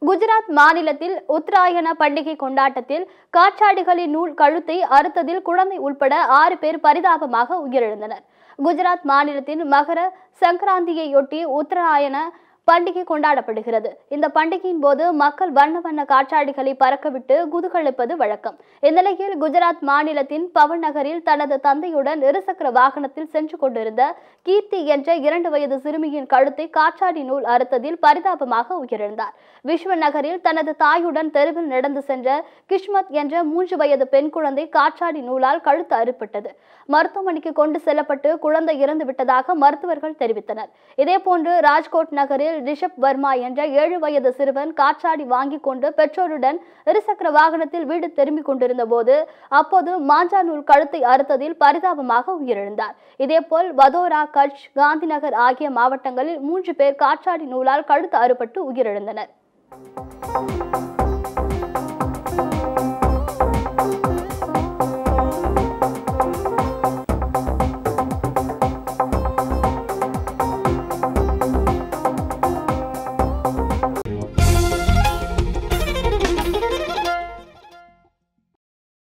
குஜராத் மாநிலத்தில் உத்தராயண பண்டிகை கொண்டாட்டத்தில் காற்றாடிகளின் நூல் கழுத்தை அறுத்ததில் குழந்தை உட்பட ஆறு பேர் பரிதாபமாக உயிரிழந்தனர் குஜராத் மாநிலத்தின் மகர சங்கராந்தியையொட்டி உத்தராயண பண்டிகை கொண்டாடப்படுகிறது இந்த பண்டிகையின் போது மக்கள் வண்ண வண்ண காற்றாடிகளை பறக்கவிட்டு குதூகலிப்பது வழக்கம் இந்நிலையில் குஜராத் மாநிலத்தின் பவன் நகரில் தனது தந்தையுடன் இருசக்கர வாகனத்தில் சென்று கொண்டிருந்த கீர்த்தி என்ற இரண்டு வயது சிறுமியின் கழுத்தை காற்றாடி நூல் அறுத்ததில் பரிதாபமாக உயிரிழந்தார் விஸ்வ நகரில் தனது தாயுடன் தெருவில் நடந்து சென்ற கிஷ்மத் என்ற மூன்று வயது பெண் குழந்தை காற்றாடி நூலால் கழுத்து அறுப்பட்டது மருத்துவமனைக்கு கொண்டு செல்லப்பட்டு குழந்தை இறந்து விட்டதாக மருத்துவர்கள் தெரிவித்தனர் இதேபோன்று ராஜ்கோட் நகரில் ரிஷப் வர்மா என்ற ஏழு வயது சிறுவன் காற்றாடி வாங்கி கொண்டு பெற்றோருடன் இருசக்கர வாகனத்தில் வீடு திரும்பிக் கொண்டிருந்த போது அப்போது மாஞ்சா நூல் கழுத்தை அறுத்ததில் பரிதாபமாக உயிரிழந்தார் இதேபோல் வதோரா கட்ச் காந்திநகர் ஆகிய மாவட்டங்களில் மூன்று பேர் காற்றாடி நூலால் கழுத்து அறுபட்டு உயிரிழந்தனர்